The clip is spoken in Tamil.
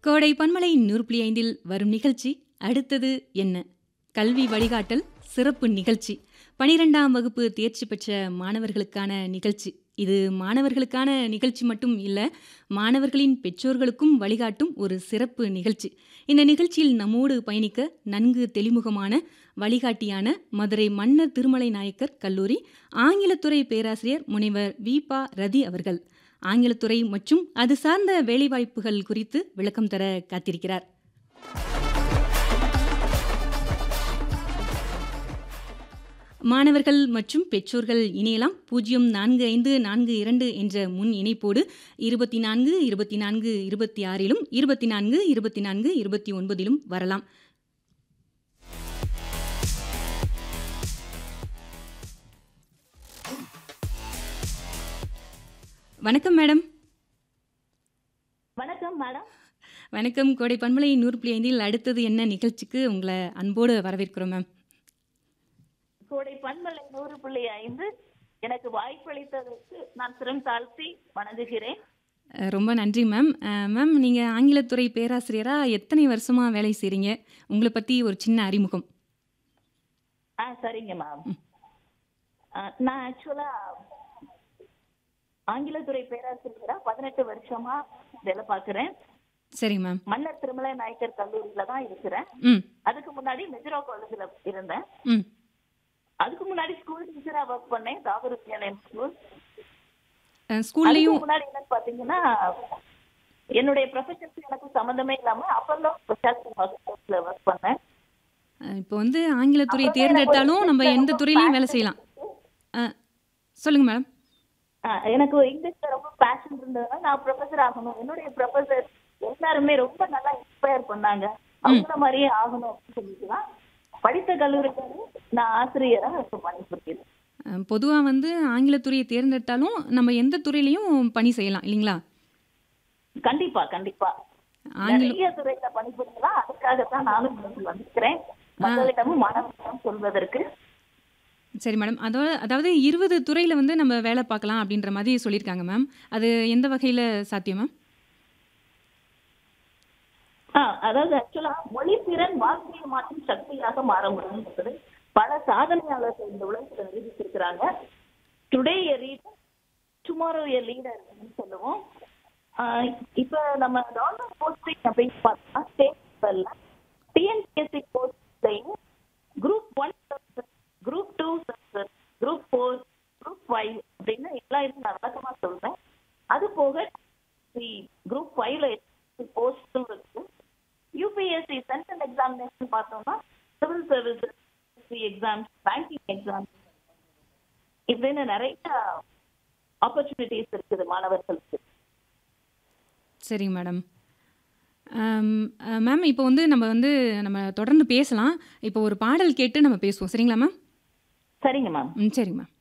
கோடை பன்மலை நூறு புள்ளி ஐந்தில் வரும் நிகழ்ச்சி அடுத்தது என்ன கல்வி வழிகாட்டல் சிறப்பு நிகழ்ச்சி பனிரெண்டாம் வகுப்பு தேர்ச்சி பெற்ற மாணவர்களுக்கான நிகழ்ச்சி இது மாணவர்களுக்கான நிகழ்ச்சி மட்டும் இல்லை மாணவர்களின் பெற்றோர்களுக்கும் வழிகாட்டும் ஒரு சிறப்பு நிகழ்ச்சி இந்த நிகழ்ச்சியில் நம்மோடு பயணிக்க நன்கு தெளிமுகமான வழிகாட்டியான மதுரை மன்னர் திருமலை நாயக்கர் கல்லூரி ஆங்கிலத்துறை பேராசிரியர் முனைவர் வீபா ரதி அவர்கள் ஆங்கிலத்துறை மற்றும் அது சார்ந்த வேலைவாய்ப்புகள் குறித்து விளக்கம் தர காத்திருக்கிறார் மாணவர்கள் மற்றும் பெற்றோர்கள் இணையலாம் பூஜ்ஜியம் நான்கு ஐந்து நான்கு இரண்டு என்ற முன் இணைப்போடு இருபத்தி நான்கு இருபத்தி நான்கு இருபத்தி ஆறிலும் இருபத்தி நான்கு இருபத்தி நான்கு இருபத்தி ஒன்பதிலும் வரலாம் வணக்கம் மேடம் வணக்கம் மேடம் வணக்கம் கோடை பன்மலை நூறு புள்ளி ஐந்தில் அடுத்தது என்ன நிகழ்ச்சிக்கு உங்களை அன்போடு வரவேற்கிறோம் மேம் கோடை பன்மலை நூறு புள்ளி ஐந்து எனக்கு வாய்ப்பளித்ததற்கு நான் சிரம் தாழ்த்தி வணங்குகிறேன் அஹ், ரொம்ப நன்றி மேம் அஹ், மேம் நீங்கள் ஆங்கிலத்துறை பேராசிரியராக எத்தனை வருஷமாக வேலை செய்கிறீங்க உங்களை பற்றி ஒரு சின்ன அறிமுகம் ஆ சரிங்க மேம் நான் ஆக்சுவலா ஆங்கிலத்துறை பேராசிரியரா பதினெட்டு வருஷமா வேலை பார்க்கிறேன் சரி மேம் மன்னர் திருமலை நாயக்கர் கல்லூரியில தான் இருக்கிறேன் ம் அதுக்கு முன்னாடி மெஜரோ காலேஜ்ல இருந்தேன் ம் அதுக்கு முன்னாடி ஸ்கூல் டீச்சரா ஒர்க் பண்ணேன் தாகூர் வித்யாலயம் ஸ்கூல் அஹ், ஸ்கூல்லையும் அதுக்கு முன்னாடி என்னன்னு பாத்தீங்கன்னா என்னுடைய ப்ரொஃபஷனுக்கு எனக்கு சம்மந்தமே இல்லாம அப்பல்லோ ஸ்பெஷாலிட்டி ஹாஸ்பிட்டல்ஸ்ல ஒர்க் பண்ணேன் அஹ், இப்போ வந்து ஆங்கிலத்துறையை தேர்ந்தெடுத்தாலும் நம்ம எந்த துறையிலையும் வேலை செய்யலாம் அஹ், சொல்லுங்க மேடம் ஆ, எனக்கு இங்கிலீஷ்ல ரொம்ப பேஷன் இருந்ததுனால நான் ப்ரொஃபஸர் ஆகணும் என்னுடைய ப்ரொஃபஸர் எல்லாருமே ரொம்ப நல்லா இன்ஸ்பயர் பண்ணாங்க அவங்கள மாதிரியே ஆகணும் அப்படின்னு சொல்லிட்டு தான் படித்த கல்லூரிக்காரு நான் ஆசிரியரா இப்போ பணிபுரிக்கிறேன் பொதுவாக வந்து ஆங்கிலத்துறையை தேர்ந்தெடுத்தாலும் நம்ம எந்த துறையிலையும் பணி செய்யலாம் இல்லைங்களா கண்டிப்பா கண்டிப்பா ஆங்கிலம் நிறைய துறையில பணிபுரியலாம் அதுக்காகத்தான் நானும் இன்னைக்கு வந்திருக்கிறேன் மக்களிடமும் மாணவர்களிடம் சொல்வதற்கு சரி மேடம் அதோட அதாவது இருபது துறையில் வந்து நம்ம வேலை பார்க்கலாம் அப்படின்ற மாதிரி சொல்லியிருக்காங்க மேம் அது எந்த வகையில் சாத்தியம் மேம் ஆ, அதாவது ஆக்சுவலா மொழித்திறன் வாழ்க்கையை மாற்றும் சக்தியாக மாற முடியும் என்பது பல சாதனையாளர்கள் இந்த உலகத்துல நிரூபிச்சிருக்கிறாங்க today a reader tomorrow a leader சொல்லுவோம் ஆ, இப்ப நம்ம கவர்மெண்ட் போஸ்டிங் அப்படின்னு பார்த்தா ஸ்டேட் லெவல்ல டிஎன்பிஎஸ்சி போஸ்ட்லையும் group one group two group four group five அப்படின்னு எல்லா இதுவும் நான் விளக்கமா சொல்றேன் அது போக குரூப் ஃபைவ்ல போஸ்டும் இருக்கு யூபிஎஸ்சி சென்ட்ரல் எக்ஸாமினேஷன் பார்த்தோம்னா civil services exams banking exams இப்படின்னு நிறைய ஆப்பர்ச்சுனிட்டிஸ் இருக்குது மாணவர்களுக்கு சரிங்க மேடம் மேம் இப்போ வந்து நம்ம வந்து நம்ம தொடர்ந்து பேசலாம் இப்போ ஒரு பாடல் கேட்டு நம்ம பேசுவோம் சரிங்களா மேம் சரிங்க மேம் ம் சரிங்க மேம்